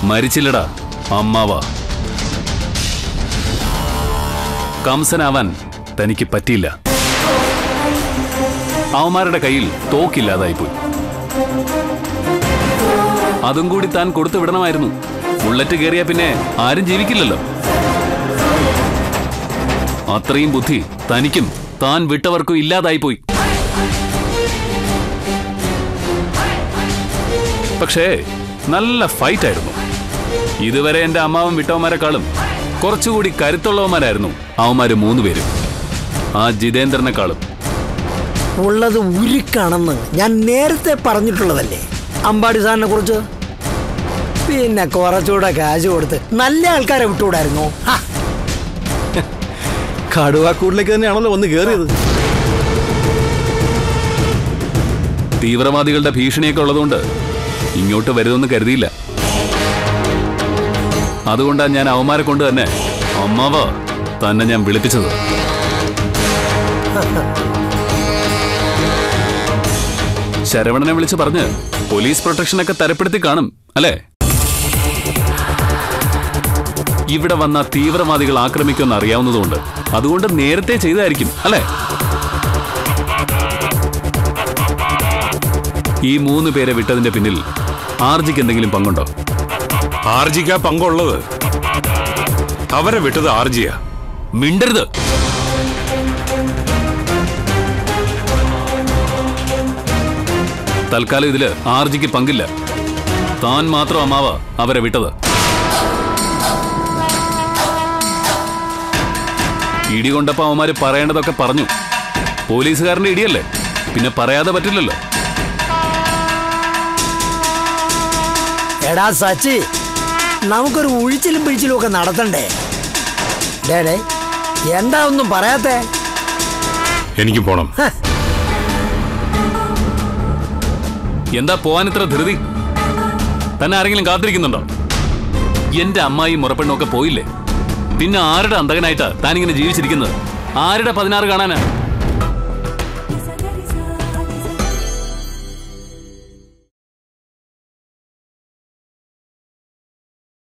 മരിച്ചില്ലടാ അമ്മാവ കംസനാവാൻ തനിക്ക് പറ്റിയില്ല അവന്മാരുടെ കയ്യിൽ തോക്കില്ലാതായിപ്പോയി അതും കൂടി താൻ കൊടുത്തു വിടണമായിരുന്നു ബുള്ളറ്റ് കയറിയ പിന്നെ ആരും ജീവിക്കില്ലല്ലോ അത്രയും ബുദ്ധി തനിക്കും താൻ വിട്ടവർക്കും ഇല്ലാതായിപ്പോയി പക്ഷേ നല്ല ഫൈറ്റ് ആയിരുന്നു ഇതുവരെ എന്റെ അമ്മാവൻ വിട്ടവന്മാരെക്കാളും കുറച്ചുകൂടി കരുത്തുള്ളവന്മാരായിരുന്നു അവന്മാര് മൂന്നുപേരും ആ ജിതേന്ദ്രനെക്കാളും ഉള്ളത് ഉരുക്കാണെന്ന് ഞാൻ നേരത്തെ പറഞ്ഞിട്ടുള്ളതല്ലേ അമ്പാടി സാറിനെ കുറിച്ച് പിന്നെ കുറച്ചുകൂടെ കാശ് കൊടുത്ത് നല്ല ആൾക്കാരെ വിട്ടുകൂടായിരുന്നോ ഹാ, കടുവാക്കൂടിലേക്ക് തന്നെയാണല്ലോ വന്ന് കയറിയത് തീവ്രവാദികളുടെ ഭീഷണിയൊക്കെ ഉള്ളതുകൊണ്ട് ഇങ്ങോട്ട് വരുമെന്ന് കരുതിയില്ല അതുകൊണ്ടാണ് ഞാൻ അവന്മാരെ കൊണ്ട് തന്നെ അമ്മാവ തന്നെ ഞാൻ വിളിപ്പിച്ചത് ശരവണനെ വിളിച്ച് പറഞ്ഞ് പോലീസ് പ്രൊട്ടക്ഷനൊക്കെ തരപ്പെടുത്തി കാണും അല്ലേ ഇവിടെ വന്ന തീവ്രവാദികൾ ആക്രമിക്കുമെന്ന് അറിയാവുന്നതുകൊണ്ട് അതുകൊണ്ട് നേരത്തെ ചെയ്തായിരിക്കും അല്ലേ ഈ മൂന്ന് പേരെ വിട്ടതിന്റെ പിന്നിൽ ആർജിക്ക് എന്തെങ്കിലും പങ്കുണ്ടോ ആർജിക്കാ പങ്കുള്ളത് അവരെ വിട്ടത് ആർജിയാ മിണ്ടരുത് തൽക്കാലം ഇതില് ആർജിക്ക് പങ്കില്ല താൻ മാത്രം അമ്മാവ അവരെ വിട്ടത് ഇടി കൊണ്ടപ്പോ അവന്മാര് പറയേണ്ടതൊക്കെ പറഞ്ഞു പോലീസുകാരന്റെ ഇടിയല്ലേ പിന്നെ പറയാതെ പറ്റില്ലല്ലോ എടാ സച്ചി നമുക്കൊരു ഉഴിച്ചിലും പിഴിച്ചിലും ഒക്കെ നടത്തണ്ടേ ഡേ ഡേ, എന്താ ഒന്നും പറയാത്തേ എനിക്ക് പോണം എന്താ പോവാൻ ഇത്ര ധൃതി തന്നെ ആരെങ്കിലും കാത്തിരിക്കുന്നുണ്ടോ എന്റെ അമ്മായി മുറപ്പെണ്ണൊക്കെ പോയില്ലേ പിന്നെ ആരുടെ അന്തകനായിട്ടാ താനിങ്ങനെ ജീവിച്ചിരിക്കുന്നത് ആരുടെ പതിനാറ് കാണാനാ